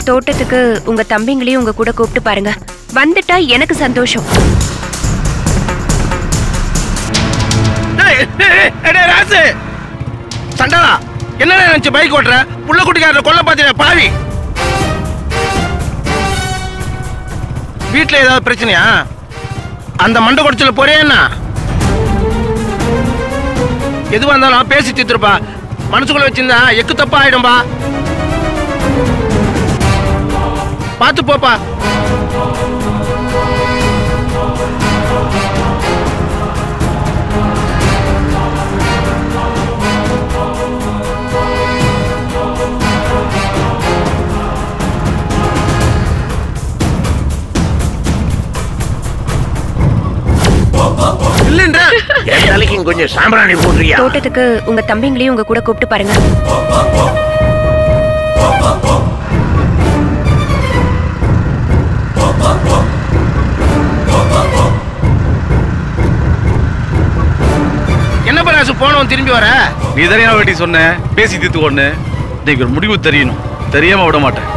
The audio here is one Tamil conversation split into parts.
தோட்டத்துக்கு உங்க தம்பிங்களையும் உங்க கூட கூப்பிட்டு பாருங்க வந்துட்டா எனக்கு சந்தோஷம் டேய், டேய், டேய், டேய், ராசு சண்டாளா என்னடா நினைச்சு பைக் ஓட்டுற புள்ள குட்டிக்காரரை கொல்ல பாத்தீங்க பாவி வீட்ல ஏதாவது பிரச்சனையா அந்த மண்டை குடைச்சல போறே என்ன எதுவா இருந்தாலும் பேசி தீர்த்துருப்பா மனசுக்குள்ள வச்சிருந்தா எக்கு தப்பா ஆயிடும்பா பார்த்து போப்பா இல்லைன்ற என் தலைக்கும் கொஞ்சம் சாம்பிராணி போடுறியா தோட்டத்துக்கு உங்க தம்பிங்களையும் உங்க கூட கூப்பிட்டு பாருங்க என்ன ராசு போனவன் திரும்பி வர நீ தானே வேட்டி சொன்ன பேசி தீர்த்து ஒண்ணு இன்னைக்கு ஒரு முடிவு தெரியணும் தெரியாம விட மாட்டேன்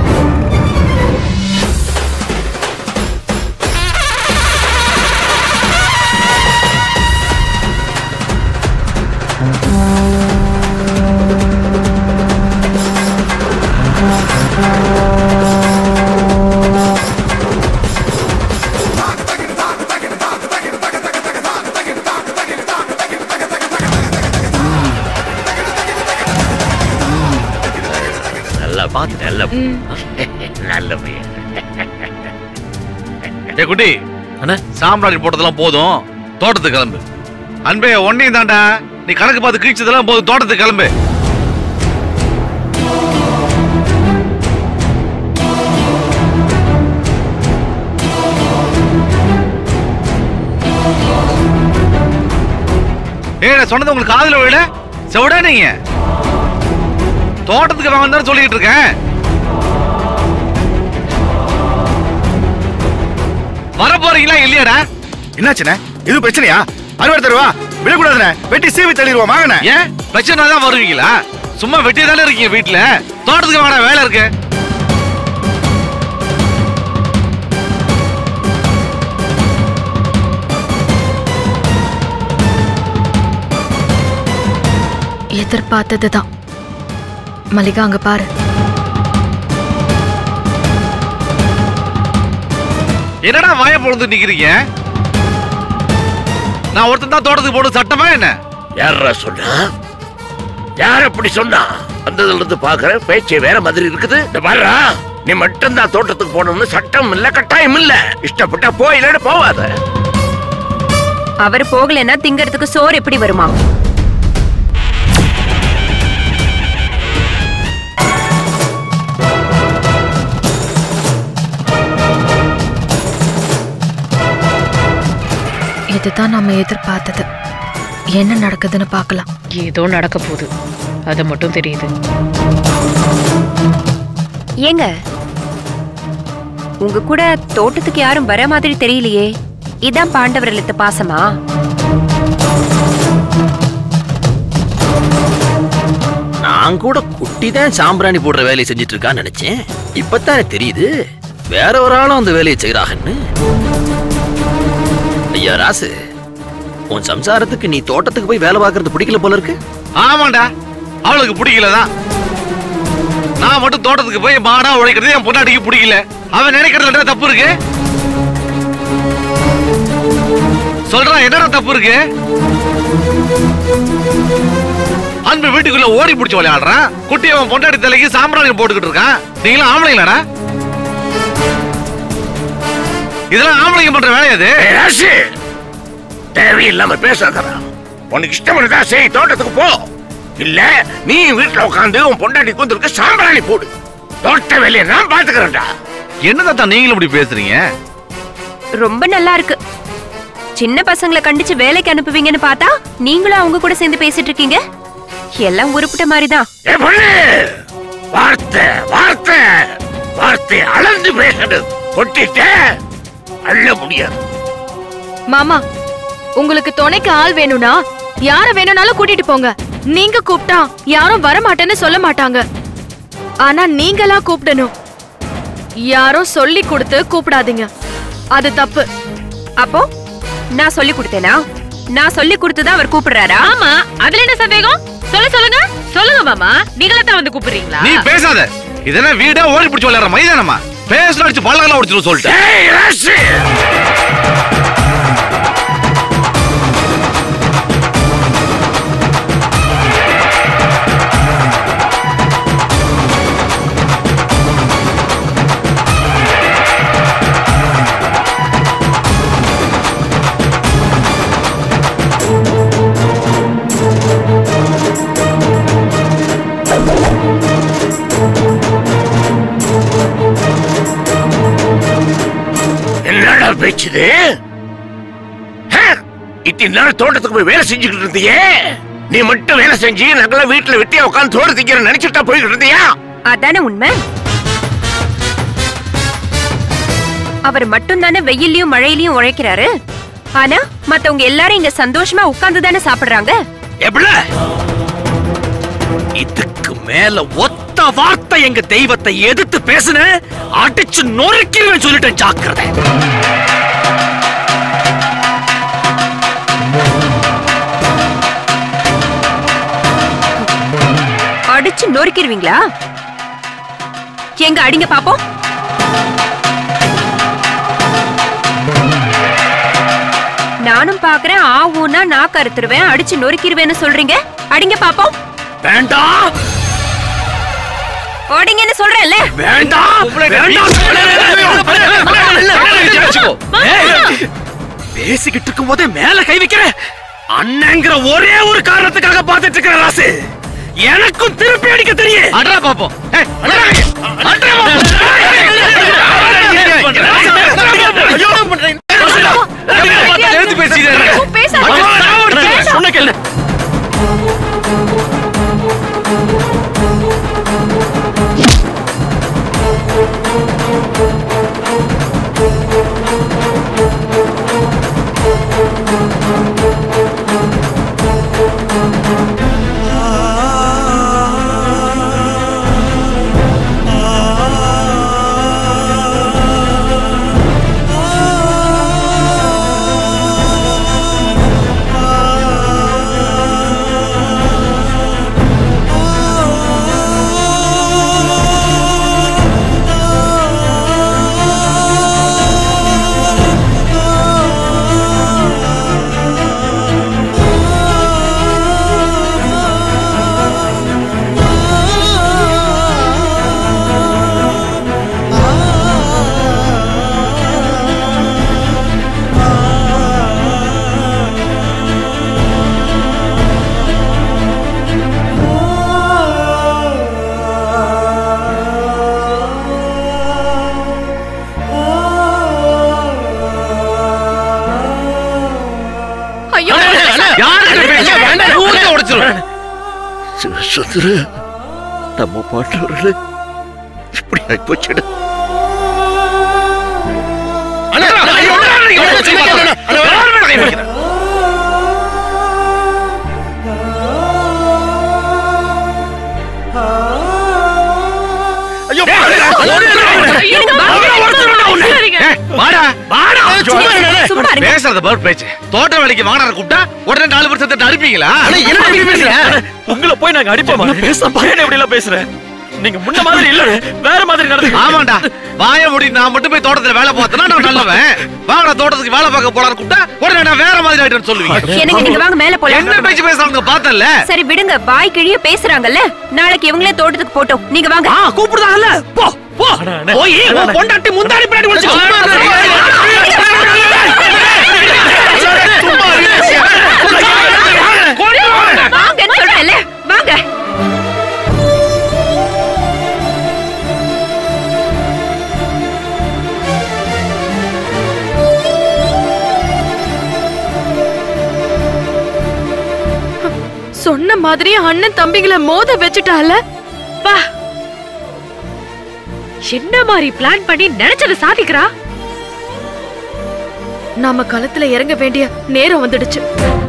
நல்லா பார்த்து நல்ல நல்ல பையன் ஏ குட்டி அண்ணா. சாம்பிராணி போட்டதெல்லாம் போதும் தோட்டத்துக்கு கிளம்பு அன்பே ஒன்னையும் தாண்டா நீ கணக்கு பார்த்து கிழிச்சதெல்லாம் போதும் தோட்டத்துக்கு கிளம்பு ஏ நான் சொன்னது உங்களுக்கு காதுல விட செவிடா நீங்க தோட்டத்துக்கு வாங்க தான் சொல்லிட்டு இருக்கேன் வர போறீங்களா இல்லையாடா என்னாச்சுண்ணே இது பிரச்சனையா அறுவடை தருவா விடக்கூடாதுண்ணே வெட்டி சீவி தள்ளிடுவோம் வாங்கண்ணே ஏன் பிரச்சனை தான் வருவீங்களா சும்மா வெட்டி தானே இருக்கீங்க வீட்டுல தோட்டத்துக்கு வேணா வேலை இருக்கு எதிர்பார்த்தது தான் மல்லிகா அங்க பாரு என்னடா வாய பொழுது நிக்கிறீங்க நான் ஒருத்தன் தான் தோட்டத்துக்கு போடு சட்டமா என்ன யாரா சொன்னா யார் அப்படி சொன்னா வந்ததுல இருந்து பாக்குற பேச்சு வேற மாதிரி இருக்குது இந்த பாருடா நீ மட்டும் தான் தோட்டத்துக்கு போகணும்னு சட்டம் இல்ல கட்டாயம் இல்ல இஷ்டப்பட்டா போ இல்லைன்னு போவாத அவர் போகலைன்னா திங்கறதுக்கு சோறு எப்படி வருமா இதுதான் நம்ம எதிர்பார்த்தது என்ன நடக்குதுன்னு பார்க்கலாம் ஏதோ நடக்க போகுது அது மட்டும் தெரியுது ஏங்க உங்க கூட தோட்டத்துக்கு யாரும் வர மாதிரி தெரியலையே இதான் பாண்டவர் இல்லத்து பாசமா நான் கூட குட்டி தான் சாம்பிராணி போடுற வேலையை செஞ்சுட்டு இருக்கான்னு நினைச்சேன் இப்பதான் எனக்கு தெரியுது வேற ஒரு ஆளும் அந்த வேலையை செய்யறாங்கன்னு ஐயா ராசு உன் சம்சாரத்துக்கு நீ தோட்டத்துக்கு போய் வேலை பார்க்கறது பிடிக்கல போல இருக்கு ஆமாண்டா அவளுக்கு பிடிக்கலதான் நான் மட்டும் தோட்டத்துக்கு போய் மாடா உழைக்கிறது என் பொண்டாட்டிக்கு பிடிக்கல அவன் நினைக்கிறதுல என்ன தப்பு இருக்கு சொல்றான் என்னடா தப்பு இருக்கு அன்பு வீட்டுக்குள்ள ஓடி பிடிச்சு விளையாடுறான் குட்டி அவன் பொண்டாட்டி தலைக்கு சாம்பிராணி போட்டுக்கிட்டு இருக்கான் நீங்களும் ஆம்பளைங்களாடா இதெல்லாம் ஆம்பளைங்க பண்ற வேலை அது ஏய், ராசு தேவையில்லாம பேசாதடா உனக்கு இஷ்டம் இருந்தா செய் தோட்டத்துக்கு போ இல்ல நீ வீட்டுல உட்காந்து உன் பொண்டாட்டி கூந்தலுக்கு சாம்பிராணி போடு தோட்ட வேலையை நான் பாத்துக்கிறேன்டா என்னதான் நீங்களும் இப்படி பேசுறீங்க ரொம்ப நல்லா இருக்கு சின்ன பசங்களை கண்டிச்சு வேலைக்கு அனுப்புவீங்கன்னு பார்த்தா நீங்களும் அவங்க கூட சேர்ந்து பேசிட்டு இருக்கீங்க எல்லாம் உருப்பிட்ட மாதிரிதான் ஏ பொண்ணு வார்த்தை வார்த்தை வார்த்தை அளந்து பேசணும் கொட்டிட்ட அள்ள முடியாது மாமா உங்களுக்கு துணைக்கு ஆள் வேணும்னா யார வேணும்னாலும் கூட்டிட்டு போங்க நீங்க கூப்பிட்டா யாரும் வர மாட்டேன்னு சொல்ல மாட்டாங்க ஆனா நீங்களா கூப்பிடணும் யாரோ சொல்லி கொடுத்து கூப்பிடாதீங்க அது தப்பு அப்போ நான் சொல்லி கொடுத்தேனா நான் சொல்லி கொடுத்துதான் அவர் கூப்பிடுறாரா ஆமா அதுல என்ன சந்தேகம் சொல்ல சொல்லுங்க சொல்லுங்க மாமா நீங்களே தான் வந்து கூப்பிடுறீங்களா நீ பேசாத இதெல்லாம் வீடா ஓடி பிடிச்சி விளையாடுற மைதானமா பேசணும் அடிச்சு பல்லகெல்லாம் உடிச்சிடும் சொல்லிட்டு ஏய் ராசு என்னடா பேச்சுது ஹே, இத்தனை நாள் தோட்டத்துக்கு போய் வேலை செஞ்சுக்கிட்டு இருந்தியே நீ மட்டும் வேலை செஞ்சு நாங்களாம் வீட்டுல வெட்டியா உட்காந்து தோடு திங்கிற நினைச்சிட்டா போய்கிட்டு இருந்தியா அதானே உண்மை அவர் மட்டும் தானே வெயிலையும் மழையிலயும் உழைக்கிறாரு ஆனா மத்தவங்க எல்லாரும் இங்க சந்தோஷமா உட்கார்ந்து தானே சாப்பிடுறாங்க எப்படில இதுக்கு மேல ஒத்த வார்த்தை எங்க தெய்வத்தை எதிர்த்து பேசுன அடிச்சு நொறுக்கிடுவேன் சொல்லிட்டேன் ஜாக்கிரதை அடிச்சு நொறுக்கிடுவீங்களா எங்க அடிங்க பாப்போம் நானும் பாக்குறேன் ஆ ஊனா நான் கருத்துருவேன் அடிச்சு நொறுக்கிடுவேன்னு சொல்றீங்க அடிங்க பாப்போம் வேண்டாம் ஓடிங்கன்னு சொல்றேன்ல வேண்டாம் வேண்டாம் ஏய், பேசிக்கிட்டு இருக்கும் போதே மேல கை வைக்கிற அண்ணங்கிற ஒரே ஒரு காரணத்துக்காக பார்த்துட்டு இருக்கிற ராசு எனக்கும் திருப்பி அடிக்க தெரியும் அட்ரா பாப்போம் ஏய், அட்ரா. அட்ரா எழுந்து பேசிட்டு பேசாத சொன்ன கேளு ஐயோ யாரு பேச வேண்டாம் ஊரே உடைச்சிரும் சிவசுந்தர நம்ம பாட்டவர்கள இப்படி ஆயிப்போச்சுடு அண்ணா, ஐயோ, அண்ணா, ஐயோ, அண்ணா, அண்ணா, அண்ணா, யார் மேல கை வைக்கிற? ஐயோ ஏய், வாடா, வாடா. சும்மா இருங்க, சும்மா இருங்க. பேசுறத பாரு பேச்சு தோட்ட வேலைக்கு வாங்கினார கூப்பிட்டா உடனே நாலு பேர் சேர்த்து அடிப்பீங்களா என்ன இப்படி பேசுற உங்களை போய் நாங்க அடிப்போமா பேச பையன் எப்படி எல்லாம் பேசுறேன் நீங்க முன்ன மாதிரி இல்ல வேற மாதிரி நடந்து ஆமாண்டா வாய முடி நான் மட்டும் போய் தோட்டத்துல வேலை பார்த்தேன்னா நான் நல்லவன் வாங்கடா தோட்டத்துக்கு வேலை பார்க்க போலான்னு கூப்பிட்டா உடனே நான் வேற மாதிரி ஆயிட்டேன்னு சொல்லுவீங்க எனக்கு நீங்க வாங்க மேல போலாம் என்ன பேச்சு பேசுறாங்க பார்த்தல சரி விடுங்க வாய் கிழிய பேசுறாங்கல்ல நாளைக்கு இவங்களே தோட்டத்துக்கு போட்டோம் நீங்க வாங்க ஆ கூப்பிடுதாங்கல்ல போ போ போய் உன் பொண்டாட்டி முந்தாடி பின்னாடி ஒளிச்சு வாங்கன்னு சொல்றேன்ல வாங்க சொன்ன மாதிரி அண்ணன் தம்பிகளை மோத வச்சுட்டால பா என்ன மாதிரி பிளான் பண்ணி நினைச்சதை சாதிக்கிறா நாம களத்துல இறங்க வேண்டிய நேரம் வந்துடுச்சு